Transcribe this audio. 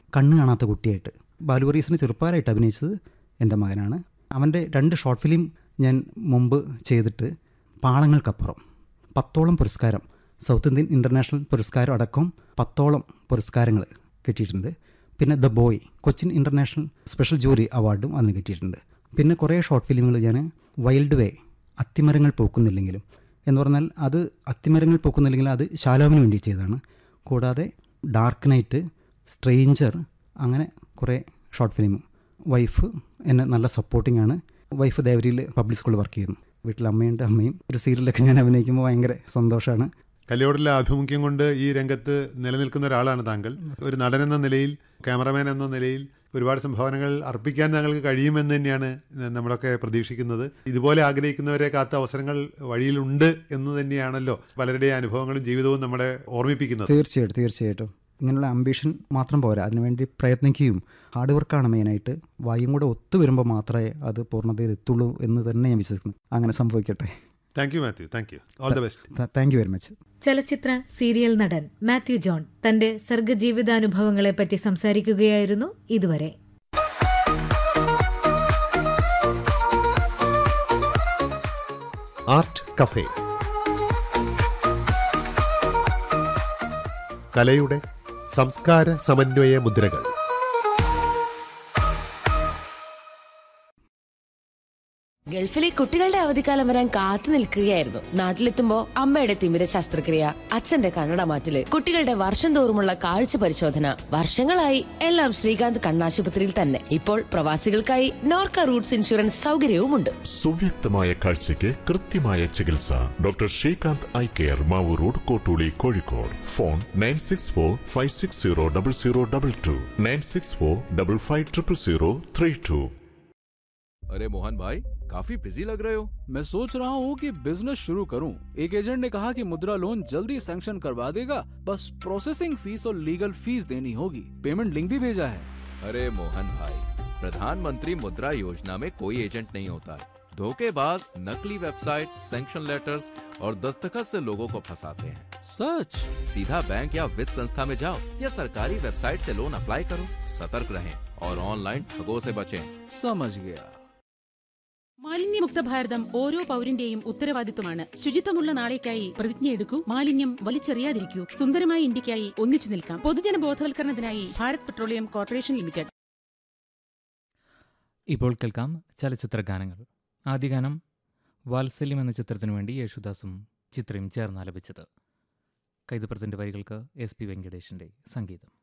കണ്ണ് കാണാത്ത കുട്ടിയായിട്ട് ബാലു വർഗീസിന് ചെറുപ്പക്കാരായിട്ട് അഭിനയിച്ചത് എൻ്റെ മകനാണ് അവൻ്റെ രണ്ട് ഷോർട്ട് ഫിലിം ഞാൻ മുമ്പ് ചെയ്തിട്ട് പാളങ്ങൾക്കപ്പുറം പത്തോളം പുരസ്കാരം സൗത്ത് ഇന്ത്യൻ ഇൻ്റർനാഷണൽ പുരസ്കാരം അടക്കം പത്തോളം പുരസ്കാരങ്ങൾ കിട്ടിയിട്ടുണ്ട് പിന്നെ the boy Cochin international special jury അവാർഡും അതിന് കിട്ടിയിട്ടുണ്ട് പിന്നെ കുറേ ഷോർട്ട് ഫിലിമുകൾ ഞാൻ വൈൽഡ് വേ അത്തിമരങ്ങൾ പൂക്കുന്നില്ലെങ്കിലും എന്ന് പറഞ്ഞാൽ അത് അത്തിമരങ്ങൾ പൂക്കുന്നില്ലെങ്കിൽ അത് ശാലോമിന് വേണ്ടി ചെയ്തതാണ് കൂടാതെ ഡാർക്ക് നൈറ്റ് സ്ട്രേഞ്ചർ അങ്ങനെ കുറേ ഷോർട്ട് ഫിലിം വൈഫ് എന്നെ നല്ല സപ്പോർട്ടിംഗ് ആണ് വൈഫ് ദേവരിയിൽ പബ്ലിക് സ്കൂളിൽ വർക്ക് ചെയ്യുന്നു വീട്ടിൽ അമ്മയുണ്ട് അമ്മയും ഒരു സീരിയലൊക്കെ ഞാൻ അഭിനയിക്കുമ്പോൾ ഭയങ്കര സന്തോഷമാണ് കലയോടുള്ള ആഭിമുഖ്യം കൊണ്ട് ഈ രംഗത്ത് നിലനിൽക്കുന്ന ഒരാളാണ് താങ്കൾ ഒരു നടൻ എന്ന നിലയിൽ ക്യാമറമാൻ എന്ന നിലയിൽ ഒരുപാട് സംഭാവനകൾ അർപ്പിക്കാൻ താങ്കൾക്ക് കഴിയുമെന്ന് തന്നെയാണ് നമ്മളൊക്കെ പ്രതീക്ഷിക്കുന്നത് ഇതുപോലെ ആഗ്രഹിക്കുന്നവരെ കാത്ത അവസരങ്ങൾ വഴിയിലുണ്ട് എന്ന് തന്നെയാണല്ലോ പലരുടെയും അനുഭവങ്ങളും ജീവിതവും നമ്മളെ ഓർമ്മിപ്പിക്കുന്നത് തീർച്ചയായിട്ടും തീർച്ചയായിട്ടും ഇങ്ങനെയുള്ള അംബിഷൻ മാത്രം പോരാ അതിനുവേണ്ടി പ്രയത്നിക്കുകയും ഹാർഡ് വർക്കാണ് മെയിനായിട്ട് വായും കൂടെ ഒത്തു വരുമ്പോൾ മാത്രമേ അത് പൂർണ്ണതയിൽ എത്തുള്ളൂ എന്ന് തന്നെ ഞാൻ വിശ്വസിക്കുന്നു അങ്ങനെ സംഭവിക്കട്ടെ thank you Mathew thank you all the best thank you very much ചലച്ചിത്ര സീരിയൽ നടൻ മാത്യു ജോൺ തന്റെ സർഗജീവിതാനുഭവങ്ങളെപ്പറ്റി സംസാരിക്കുകയായിരുന്നു ഇതുവരെ ആർട്ട് കഫേ കലയുടെ സംസ്കാര സമന്വയ മുദ്രകൾ ഗൾഫിലെ കുട്ടികളുടെ അവധിക്കാലം വരാൻ കാത്തു നിൽക്കുകയായിരുന്നു നാട്ടിലെത്തുമ്പോ അമ്മയുടെ തിമിര ശസ്ത്രക്രിയ അച്ഛന്റെ കണ്ണട മാറ്റല് കുട്ടികളുടെ വർഷം തോറുമുള്ള കാഴ്ച പരിശോധന വർഷങ്ങളായി എല്ലാം ശ്രീകാന്ത് കണ്ണാശുപത്രിയിൽ തന്നെ ഇപ്പോൾ പ്രവാസികൾക്കായി നോർക്ക റൂട്ട്സ് ഇൻഷുറൻസ് സൗകര്യവുമുണ്ട് സുവ്യക്തമായ കാഴ്ചയ്ക്ക് കൃത്യമായ ചികിത്സ doctor Srikanth eye care Mavoor road Kottooli Kozhikode phone nine six four five six zero double zero double two nine six four double five triple zero three two अरे मोहन भाई काफी बिजी लग रहे हो मैं सोच रहा हूँ कि बिजनेस शुरू करूँ एक एजेंट ने कहा कि मुद्रा लोन जल्दी सैंक्शन करवा देगा बस प्रोसेसिंग फीस और लीगल फीस देनी होगी पेमेंट लिंक भी भेजा है अरे मोहन भाई प्रधानमंत्री मुद्रा योजना में कोई एजेंट नहीं होता है धोखेबाज नकली वेबसाइट सैंक्शन लेटर्स और दस्तखत से लोगों को फंसाते हैं सच सीधा बैंक या वित्त संस्था में जाओ या सरकारी वेबसाइट से लोन अप्लाई करो सतर्क रहें और ऑनलाइन ठगों से बचें समझ गया മാലിന്യമുക്ത ഭാരതം ഓരോ പൗരന്റെയും ഉത്തരവാദിത്വമാണ് ശുചിത്വമുള്ള നാളേക്കായി പ്രതിജ്ഞയെടുക്കൂ മാലിന്യം വലിച്ചെറിയാതിരിക്കൂ സുന്ദരമായ ഇന്ത്യക്കായി ഒന്നിച്ചു നിൽക്കാം പൊതുജന ബോധവൽക്കരണത്തിനായി ഭാരത് പെട്രോളിയം കോർപ്പറേഷൻ ലിമിറ്റഡ് ഇപ്പോൾ കേൾക്കാം ചലച്ചിത്ര ഗാനങ്ങൾ ആദ്യ ഗാനം വാത്സല്യം എന്ന ചിത്രത്തിനു വേണ്ടി യേശുദാസും ചിത്രയും ചേർന്നാലപിച്ചത് കൈതപ്രത്തിൻ്റെ വരികൾക്ക് എസ് പി വെങ്കടേഷിൻ്റെ സംഗീതം